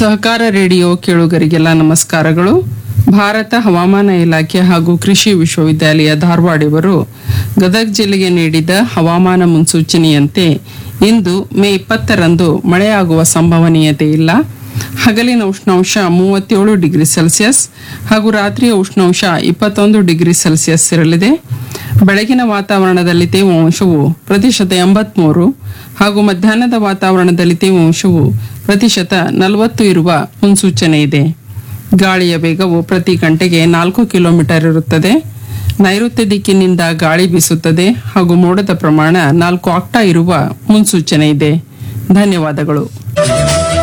ಸಹಕಾರ ರೇಡಿಯೋ ಕೇಳುಗರಿಗೆಲ್ಲ ನಮಸ್ಕಾರಗಳು ಭಾರತ ಹವಾಮಾನ ಇಲಾಖೆ ಹಾಗೂ ಕೃಷಿ ವಿಶ್ವವಿದ್ಯಾಲಯ ಧಾರವಾಡ ಇವರು ಗದಗ ಜಿಲ್ಲೆಗೆ ನೀಡಿದ ಹವಾಮಾನ ಮುನ್ಸೂಚನೆಯಂತೆ ಇಂದು ಮೇ ಇಪ್ಪತ್ತರಂದು ಮಳೆಯಾಗುವ ಸಂಭವನೀಯತೆ ಇಲ್ಲ ಹಗಲಿನ ಉಷ್ಣಾಂಶ ಮೂವತ್ತೇಳು ಡಿಗ್ರಿ ಸೆಲ್ಸಿಯಸ್ ಹಾಗೂ ರಾತ್ರಿಯ ಉಷ್ಣಾಂಶ ಇಪ್ಪತ್ತೊಂದು ಡಿಗ್ರಿ ಸೆಲ್ಸಿಯಸ್ ಇರಲಿದೆ ಬೆಳಗಿನ ವಾತಾವರಣದಲ್ಲಿ ತೇವಾಂಶವು ಪ್ರತಿಶತ ಎಂಬತ್ಮೂರು ಹಾಗೂ ಮಧ್ಯಾಹ್ನದ ವಾತಾವರಣದಲ್ಲಿ ತೇವಾಂಶವು ಪ್ರತಿಶತ ನಲವತ್ತು ಇರುವ ಮುನ್ಸೂಚನೆ ಇದೆ ಗಾಳಿಯ ವೇಗವು ಪ್ರತಿ ಗಂಟೆಗೆ ನಾಲ್ಕು ಕಿಲೋಮೀಟರ್ ಇರುತ್ತದೆ ನೈಋತ್ಯ ದಿಕ್ಕಿನಿಂದ ಗಾಳಿ ಬೀಸುತ್ತದೆ ಹಾಗೂ ಮೋಡದ ಪ್ರಮಾಣ ನಾಲ್ಕು ಆಕ್ಟಾ ಇರುವ ಮುನ್ಸೂಚನೆ ಇದೆ ಧನ್ಯವಾದಗಳು